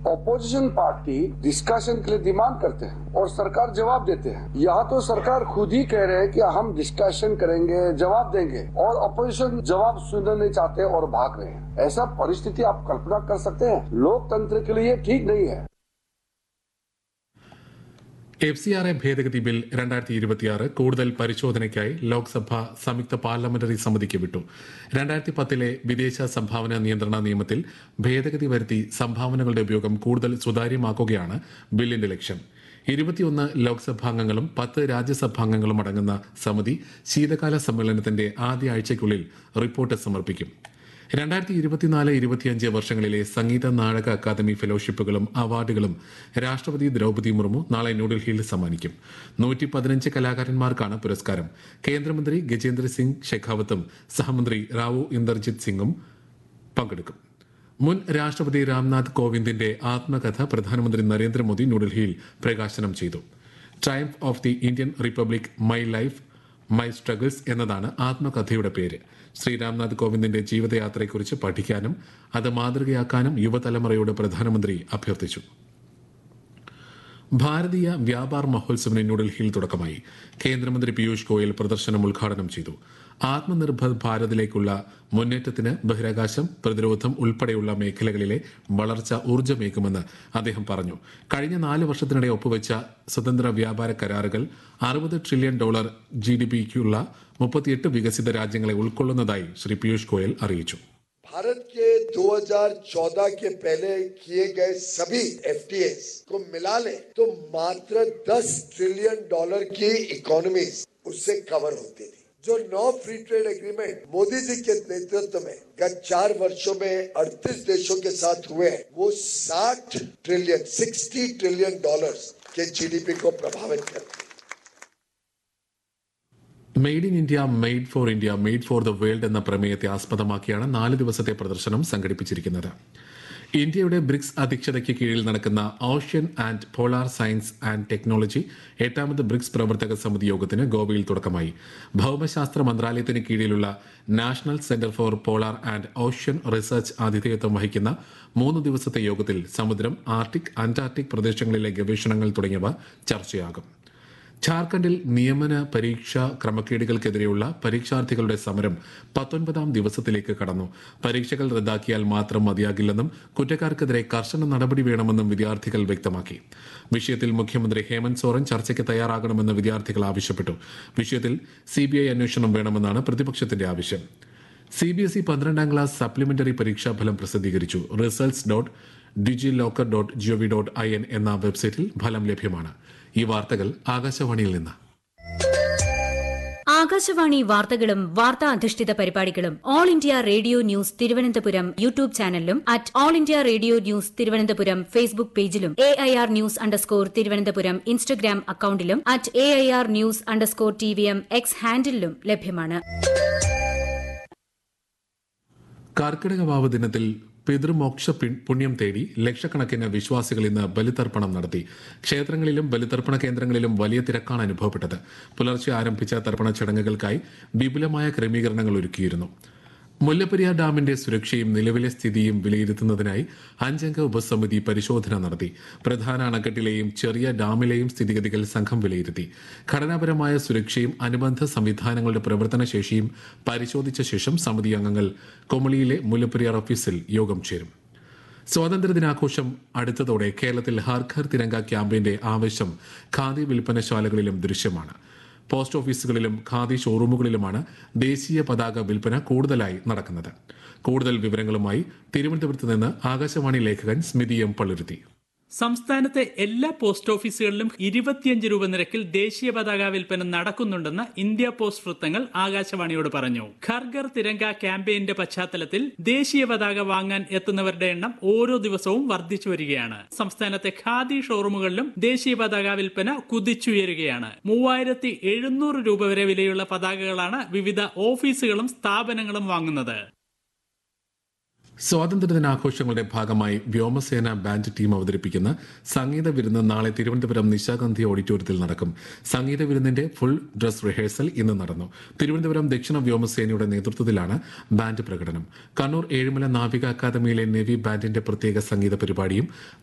opposition party discussion के लिए demand करते हैं और सरकार जवाब देते हैं यहाँ तो सरकार खुद ही कह रहे हैं कि हम डिस्कशन करेंगे जवाब देंगे और अपोजिशन जवाब सुनना नहीं चाहते और भाग रहे हैं ऐसा परिस्थिति आप कल्पना कर सकते हैं लोकतंत्र के लिए ठीक नहीं है എഫ് സി ആർ എ ഭേദഗതി ബിൽ രണ്ടായിരത്തി ഇരുപത്തിയാറ് കൂടുതൽ പരിശോധനയ്ക്കായി ലോക്സഭ സംയുക്ത പാർലമെന്ററി സമിതിക്ക് വിട്ടു രണ്ടായിരത്തി പത്തിലെ വിദേശ സംഭാവന നിയന്ത്രണ നിയമത്തിൽ ഭേദഗതി വരുത്തി സംഭാവനകളുടെ ഉപയോഗം കൂടുതൽ സുതാര്യമാക്കുകയാണ് ബില്ലിന്റെ ലക്ഷ്യം ഇരുപത്തിയൊന്ന് ലോക്സഭാംഗങ്ങളും പത്ത് രാജ്യസഭാംഗങ്ങളും അടങ്ങുന്ന സമിതി ശീതകാല സമ്മേളനത്തിന്റെ ആദ്യ ആഴ്ചയ്ക്കുള്ളിൽ റിപ്പോർട്ട് സമർപ്പിക്കും രണ്ടായിരത്തി ഇരുപത്തിനാല് ഇരുപത്തിയഞ്ച് വർഷങ്ങളിലെ സംഗീത നാടക അക്കാദമി ഫെലോഷിപ്പുകളും അവാർഡുകളും രാഷ്ട്രപതി ദ്രൗപദി മുർമു നാളെ ന്യൂഡൽഹിയിൽ സമ്മാനിക്കും നൂറ്റി പതിനഞ്ച് കലാകാരന്മാർക്കാണ് പുരസ്കാരം കേന്ദ്രമന്ത്രി ഗജേന്ദ്ര സിംഗ് ഷെഖാവത്തും സഹമന്ത്രി റാവു ഇന്ദർജിത് സിംഗും പങ്കെടുക്കും മുൻ രാഷ്ട്രപതി രാംനാഥ് കോവിന്ദിന്റെ ആത്മകഥ പ്രധാനമന്ത്രി നരേന്ദ്രമോദി ന്യൂഡൽഹിയിൽ പ്രകാശനം ചെയ്തു triumph of the Indian republic my life my struggles എന്നതാണ് ആത്മകഥയുടെ പേര് ശ്രീ രാംനാഥ് കോവിന്ദിന്റെ ജീവിതയാത്രയെക്കുറിച്ച് പഠിക്കാനും അത് മാതൃകയാക്കാനും യുവതലമുറയോട് പ്രധാനമന്ത്രി അഭ്യർത്ഥിച്ചു ഭാരതീയ വ്യാപാർ മഹോത്സവിന് ന്യൂഡൽഹിയിൽ തുടക്കമായി കേന്ദ്രമന്ത്രി പീയൂഷ് ഗോയൽ പ്രദർശനം ഉദ്ഘാടനം ചെയ്തു ആത്മനിർഭർ ഭാരതിലേക്കുള്ള മുന്നേറ്റത്തിന് ബഹിരാകാശം പ്രതിരോധം ഉൾപ്പെടെയുള്ള മേഖലകളിലെ വളർച്ച ഊർജ്ജമേകുമെന്ന് അദ്ദേഹം പറഞ്ഞു കഴിഞ്ഞ നാല് വർഷത്തിനിടെ ഒപ്പുവെച്ച സ്വതന്ത്ര വ്യാപാര കരാറുകൾ അറുപത് ട്രില്യൺ ഡോളർ ജി ഡി പിക്കുള്ള മുപ്പത്തിയെട്ട് വികസിത രാജ്യങ്ങളെ ഉൾക്കൊള്ളുന്നതായി ശ്രീ പീയൂഷ് ഗോയൽ അറിയിച്ചു भारत के 2014 के पहले किए गए सभी एफटीए को मिला ले तो मात्र 10 ट्रिलियन डॉलर की इकोनॉमी उससे कवर होती थी जो नौ free trade agreement Modi ji के नेतृत्व में गत चार वर्षों में 38 देशों के साथ हुए हैं वो 60 ट्रिलियन 60 ट्रिलियन डॉलर्स के जीडीपी को प्रभावित करते हैं made in India made for India made for the world എന്ന പ്രമേയത്തെ ആസ്പദമാക്കിയാണ് നാല് ദിവസത്തെ പ്രദർശനം സംഘടിപ്പിച്ചിരിക്കുന്നത് ഇന്ത്യയുടെ ബ്രിക്സ് അധ്യക്ഷതയ്ക്ക് കീഴിൽ നടക്കുന്ന ocean and polar science and technology എട്ടാമത് ബ്രിക്സ് പ്രവർത്തക സമിതി യോഗത്തിന് ഗോവയിൽ തുടക്കമായി ഭൌമശാസ്ത്ര മന്ത്രാലയത്തിന് കീഴിലുള്ള national centre for polar and ocean research ആതിഥേയത്വം വഹിക്കുന്ന മൂന്ന് ദിവസത്തെ യോഗത്തിൽ സമുദ്രം ആർട്ടിക് അന്റാർട്ടിക് പ്രദേശങ്ങളിലെ ഗവേഷണങ്ങൾ തുടങ്ങിയവ ചർച്ചയാകും ഝാർഖണ്ഡിൽ നിയമന പരീക്ഷാ ക്രമക്കേടുകൾക്കെതിരെയുള്ള പരീക്ഷാർത്ഥികളുടെ സമരം പത്തൊൻപതാം ദിവസത്തിലേക്ക് കടന്നു പരീക്ഷകൾ റദ്ദാക്കിയാൽ മാത്രം മതിയാകില്ലെന്നും കുറ്റക്കാർക്കെതിരെ കർശന നടപടി വേണമെന്നും വിദ്യാർത്ഥികൾ വ്യക്തമാക്കി വിഷയത്തിൽ മുഖ്യമന്ത്രി ഹേമന്ത് സോറൻ ചർച്ചയ്ക്ക് തയ്യാറാകണമെന്ന് വിദ്യാർത്ഥികൾ ആവശ്യപ്പെട്ടു വിഷയത്തിൽ സിബിഐ അന്വേഷണം വേണമെന്നാണ് പ്രതിപക്ഷത്തിന്റെ ആവശ്യം സി ബി എസ് ഇ പന്ത്രണ്ടാം ക്ലാസ് സപ്ലിമെന്ററി പരീക്ഷാഫലം പ്രസിദ്ധീകരിച്ചു results dot DigiLocker dot gov dot I N എന്ന വെബ്സൈറ്റിൽ ഫലം ലഭ്യമാണ് ഈ വാർത്തകൾ ആകാശവാണിയിൽ നിന്ന് ആകാശവാണി വാർത്തകളും വാർത്താ അധിഷ്ഠിത പരിപാടികളും All India Radio news Thiruvananthapuram YouTube ചാനലിലും at All India Radio news Thiruvananthapuram Facebook പേജിലും A I R news underscore Thiruvananthapuram Instagram അക്കൌണ്ടിലും at A I R news underscore T V M X ഹാൻഡിലും ലഭ്യമാണ് കർക്കിടക വാവ് ദിനത്തിൽ പിതൃമോക്ഷ പി- പുണ്യം തേടി ലക്ഷക്കണക്കിന് വിശ്വാസികൾ ഇന്ന് ബലിതർപ്പണം നടത്തി ക്ഷേത്രങ്ങളിലും ബലിതർപ്പണ കേന്ദ്രങ്ങളിലും വലിയ തിരക്കാണ് അനുഭവപ്പെട്ടത് പുലർച്ചെ ആരംഭിച്ച തർപ്പണ ചടങ്ങുകൾക്കായി വിപുലമായ ക്രമീകരണങ്ങൾ ഒരുക്കിയിരുന്നു മുല്ലപ്പെരിയാർ ഡാമിന്റെ സുരക്ഷയും നിലവിലെ സ്ഥിതിയും വിലയിരുത്തുന്നതിനായി അഞ്ചംഗ ഉപസമിതി പരിശോധന നടത്തി പ്രധാന അണക്കെട്ടിലെയും ചെറിയ ഡാമിലെയും സ്ഥിതിഗതികൾ സംഘം വിലയിരുത്തി ഘടനാപരമായ സുരക്ഷയും അനുബന്ധ സംവിധാനങ്ങളുടെ പ്രവർത്തനശേഷിയും പരിശോധിച്ച ശേഷം സമിതി അംഗങ്ങൾ കൊമളിയിലെ മുല്ലപ്പെരിയാർ ഓഫീസിൽ യോഗം ചേരും സ്വാതന്ത്ര്യദിനാഘോഷം അടുത്തതോടെ കേരളത്തിൽ ഹർ ഘർ തിരങ്ക ക്യാമ്പയിന്റെ ആവശ്യം ഖാദി വിൽപ്പനശാലകളിലും ദൃശ്യമാണ് പോസ്റ്റ് ഓഫീസുകളിലും ഖാദി ഷോറൂമുകളിലുമാണ് ദേശീയ പതാക വിൽപ്പന കൂടുതലായി നടക്കുന്നത് കൂടുതൽ വിവരങ്ങളുമായി തിരുവനന്തപുരത്ത് നിന്ന് ആകാശവാണി ലേഖകൻ സ്മിതി എം പള്ളുരുത്തി സംസ്ഥാനത്തെ എല്ലാ പോസ്റ്റ് ഓഫീസുകളിലും ഇരുപത്തിയഞ്ച് രൂപ നിരക്കിൽ ദേശീയ പതാക വിൽപ്പന നടക്കുന്നുണ്ടെന്ന് ഇന്ത്യ പോസ്റ്റ് വൃത്തങ്ങൾ ആകാശവാണിയോട് പറഞ്ഞു ഖർഗർ തിരങ്ക ക്യാമ്പയിന്റെ പശ്ചാത്തലത്തിൽ ദേശീയ പതാക വാങ്ങാൻ എത്തുന്നവരുടെ എണ്ണം ഓരോ ദിവസവും വർദ്ധിച്ചു വരികയാണ് സംസ്ഥാനത്തെ ഖാദി ഷോറൂമുകളിലും ദേശീയ പതാക വിൽപ്പന കുതിച്ചുയരുകയാണ് മൂവായിരത്തി എഴുന്നൂറ് രൂപ വരെ വിലയുള്ള പതാകകളാണ് വിവിധ ഓഫീസുകളും സ്ഥാപനങ്ങളും വാങ്ങുന്നത് സ്വാതന്ത്ര്യദിനാഘോഷങ്ങളുടെ ഭാഗമായി വ്യോമസേന ബാൻഡ് ടീം അവതരിപ്പിക്കുന്ന സംഗീത വിരുന്ന് നാളെ തിരുവനന്തപുരം നിശാഗന്ധി ഓഡിറ്റോറിയത്തിൽ നടക്കും സംഗീത വിരുന്നിന്റെ ഫുൾ ഡ്രസ് റിഹേഴ്സൽ ഇന്ന് നടന്നു തിരുവനന്തപുരം ദക്ഷിണ വ്യോമസേനയുടെ നേതൃത്വത്തിലാണ് ബാൻഡ് പ്രകടനം കണ്ണൂർ ഏഴിമല നാവിക അക്കാദമിയിലെ നേവി ബാൻഡിന്റെ പ്രത്യേക സംഗീത പരിപാടിയും